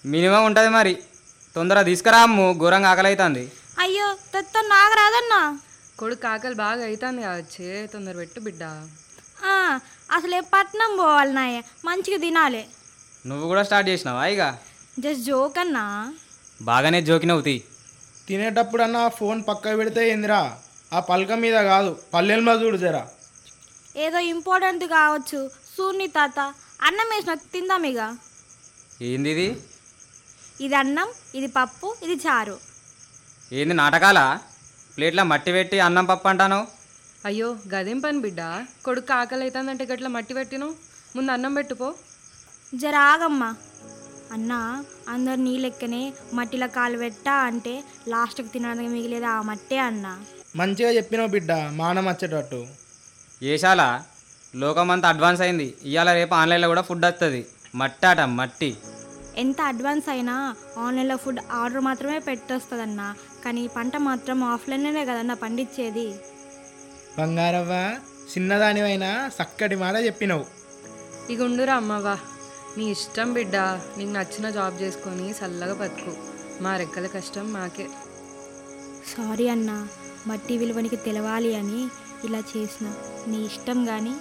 minimum ఉంటుంది మరి తొందరగా తీసుకురా అమ్ము ఘోరంగా ఆకలి అవుతుంది అయ్యో తెత్త నాకు రాదన్నా కొడుకు ఆకలి బాగా అవుతుంది కావచ్చే తొందర పెట్టు బిడ్డ ఆ, అసలే పట్నం పోవాలి నాయ మంచిగా తినాలి నువ్వు కూడా స్టార్ట్ చేసినావా ఇక జస్ట్ జోక్ అన్నా బాగానే జోకినవు తీ తినేటప్పుడన్నా ఫోన్ పక్క పెడితే ఏందిరా ఆ పలక మీద కాదు పల్లెల్లో చూడు జరా ఏదో ఇంపార్టెంట్ కావచ్చు సూర్ని తాత అన్నం వేసిన తిందాం ఇక ఏంది ఇది ఇది అన్నం ఇది పప్పు ఇది చారు ఏంది నాటకాలా ప్లేట్లో మట్టి పెట్టి అన్నం పప్పు అంటాను అయ్యో గదేం పని బిడ్డ కొడుకు ఆకలి అవుతుందంటే గట్ల మట్టి పెట్టిను ముందు అన్నం పెట్టుపో జర ఆగమ్మా అన్న అందరు నీ లెక్కనే మట్టిలో కాలు పెట్టా అంటే లాస్ట్కి తినడానికి మిగిలేదు ఆ మట్టే అన్న మంచిగా చెప్పినావు బిడ్డ మానం వచ్చేటట్టు ఏషాల లోకమంతా అడ్వాన్స్ అయింది ఇవాళ రేపు ఆన్లైన్లో కూడా ఫుడ్ వస్తుంది మట్టి ఆట మట్టి ఎంత అడ్వాన్స్ అయినా ఆన్లైన్లో ఫుడ్ ఆర్డర్ మాత్రమే పెట్టొస్తుందన్న కానీ పంట మాత్రం ఆఫ్లైన్లోనే కదన్న పండించేది బంగారవ్వ చిన్నదానివైనా చక్కటి మాట చెప్పినావు ఇక ఉండురా అమ్మవా నీ ఇష్టం బిడ్డ నీకు నచ్చిన జాబ్ చేసుకొని చల్లగా బతుకు మా రెక్కల కష్టం మాకే సారీ అన్న మట్టి విలువనికి తెలవాలి అని ఇలా చేసిన నీ ఇష్టం కానీ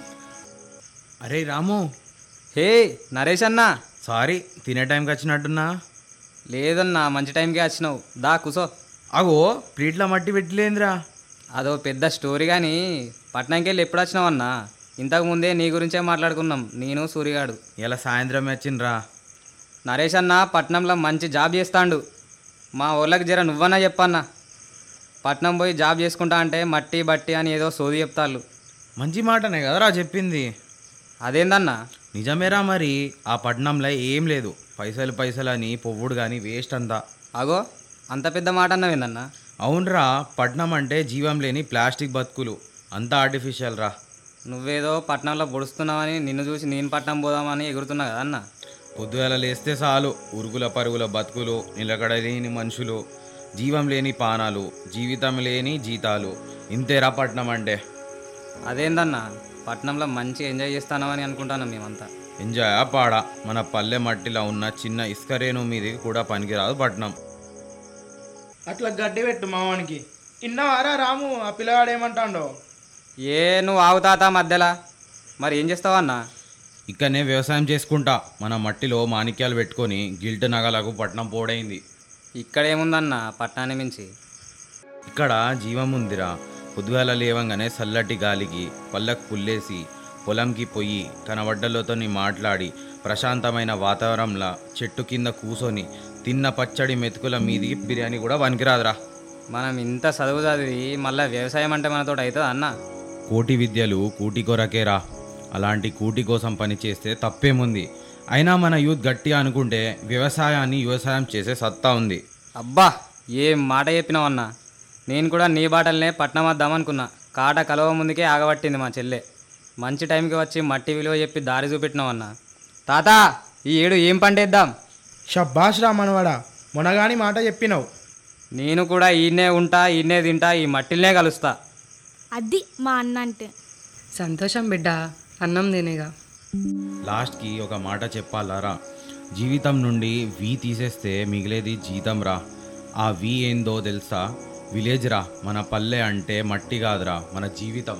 అరే రాము హే నరేష్ అన్నా సారీ తినే టైంకి వచ్చినట్టున్నా లేదన్నా మంచి టైంకి వచ్చినావు దా కూసో అగో ప్లేట్లో మట్టి పెట్టలేదురా అదో పెద్ద స్టోరీ కానీ పట్నంకి వెళ్ళి ఎప్పుడు వచ్చినావన్నా ఇంతకు ముందే నీ గురించే మాట్లాడుకున్నాం నేను సూర్యగాడు ఇలా సాయంత్రం వచ్చిండ్రా నరేష్ అన్న పట్నంలో మంచి జాబ్ చేస్తాండు మా ఊళ్ళకి జర నువ్వన్నా చెప్పన్నా పట్నం పోయి జాబ్ చేసుకుంటా అంటే మట్టి బట్టి అని ఏదో సోది చెప్తాళ్ళు మంచి మాటనే కదరా చెప్పింది అదేందన్నా నిజమేరా మరి ఆ పట్నంలో ఏం లేదు పైసలు పైసలు అని పొవ్వుడు కానీ వేస్ట్ అంతా అగో అంత పెద్ద మాట అన్నవేందన్నా అవునరా పట్నం అంటే జీవం లేని ప్లాస్టిక్ బతుకులు అంతా ఆర్టిఫిషియల్ రా నువ్వేదో పట్నంలో పొడుస్తున్నావని నిన్ను చూసి నేను పట్నం పోదామని ఎగురుతున్నా కదన్నా పొద్దుగల లేస్తే చాలు ఉరుగుల పరుగుల బతుకులు నిలకడ లేని మనుషులు జీవం లేని పానాలు జీవితం లేని జీతాలు ఇంతేరా పట్నం అంటే అదేందన్నా పట్నంలో మంచిగా ఎంజాయ్ చేస్తానమని అనుకుంటాను మేమంతా ఎంజాయ్ పాడా మన పల్లె మట్టిలో ఉన్న చిన్న ఇసుకరేణు మీదకి కూడా పనికిరాదు పట్నం అట్లా గడ్డి పెట్టు మావానికి ఇన్నవారా రాము ఆ పిల్లగాడు ఏమంటాడో ఏ నువ్వు ఆగుతాతా మధ్యలో మరి ఏం చేస్తావన్నా ఇక్కడనే వ్యవసాయం చేసుకుంటా మన మట్టిలో మాణిక్యాలు పెట్టుకొని గిల్ట్ నగలకు పట్నం పోడైంది ఇక్కడ ఏముందన్నా పట్నాన్ని మించి ఇక్కడ జీవం ఉందిరా పొద్దుగాల లేవంగానే చల్లటి గాలికి పళ్ళకు పుల్లేసి పొలంకి పొయ్యి కనబడ్డలతో మాట్లాడి ప్రశాంతమైన వాతావరణంలో చెట్టు కింద కూసొని తిన్న పచ్చడి మెతుకుల మీదికి బిర్యానీ కూడా వనికిరాదురా మనం ఇంత చదువు చదివి మళ్ళీ వ్యవసాయం అంటే మనతో అవుతుందా అన్న కోటి విద్యలు కూటి కొరకేరా అలాంటి కూటి కోసం పని చేస్తే తప్పేముంది అయినా మన యూత్ గట్టిగా అనుకుంటే వ్యవసాయాన్ని వ్యవసాయం చేసే సత్తా ఉంది అబ్బా ఏం మాట చెప్పినావన్నా నేను కూడా నీ బాటలనే పట్నం వద్దామనుకున్నా కాట కలవ ముందుకే ఆగబట్టింది మా చెల్లె మంచి టైంకి వచ్చి మట్టి విలువ చెప్పి దారి చూపెట్టినావన్నా తాత ఈ ఏడు ఏం పంటేద్దాం షబ్బాష్ రా మనవాడా మొనగాని మాట చెప్పినావు నేను కూడా ఈయనే ఉంటా ఈయనే తింటా ఈ మట్టిల్నే కలుస్తా అది మా అన్న అంటే సంతోషం బిడ్డ అన్నం తినేగా లాస్ట్కి ఒక మాట చెప్పాలారా జీవితం నుండి వి తీసేస్తే మిగిలేది జీతం రా ఆ వి ఏందో తెలుసా విలేజ్ రా మన పల్లె అంటే మట్టి కాదురా మన జీవితం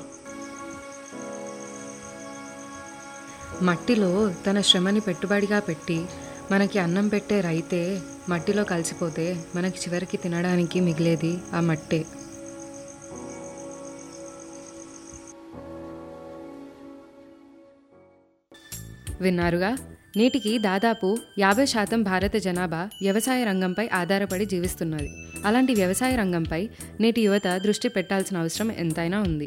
మట్టిలో తన శ్రమని పెట్టుబడిగా పెట్టి మనకి అన్నం పెట్టే రైతే మట్టిలో కలిసిపోతే మనకి చివరికి తినడానికి మిగిలేది ఆ మట్టే విన్నారుగా నేటికి దాదాపు యాభై శాతం భారత జనాభా వ్యవసాయ రంగంపై ఆధారపడి జీవిస్తున్నది అలాంటి వ్యవసాయ రంగంపై నేటి యువత దృష్టి పెట్టాల్సిన అవసరం ఎంతైనా ఉంది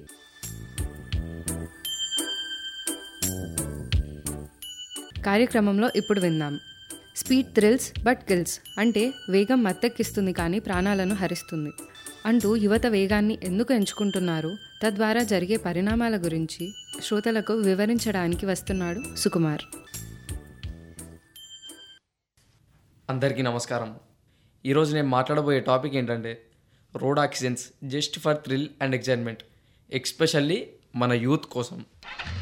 కార్యక్రమంలో ఇప్పుడు విందాం స్పీడ్ థ్రిల్స్ బట్ కిల్స్ అంటే వేగం మత్తెక్కిస్తుంది కానీ ప్రాణాలను హరిస్తుంది అంటూ యువత వేగాన్ని ఎందుకు ఎంచుకుంటున్నారు తద్వారా జరిగే పరిణామాల గురించి శ్రోతలకు వివరించడానికి వస్తున్నాడు సుకుమార్ అందరికీ నమస్కారం ఈరోజు నేను మాట్లాడబోయే టాపిక్ ఏంటంటే road accidents just for thrill and excitement especially మన యూత్ కోసం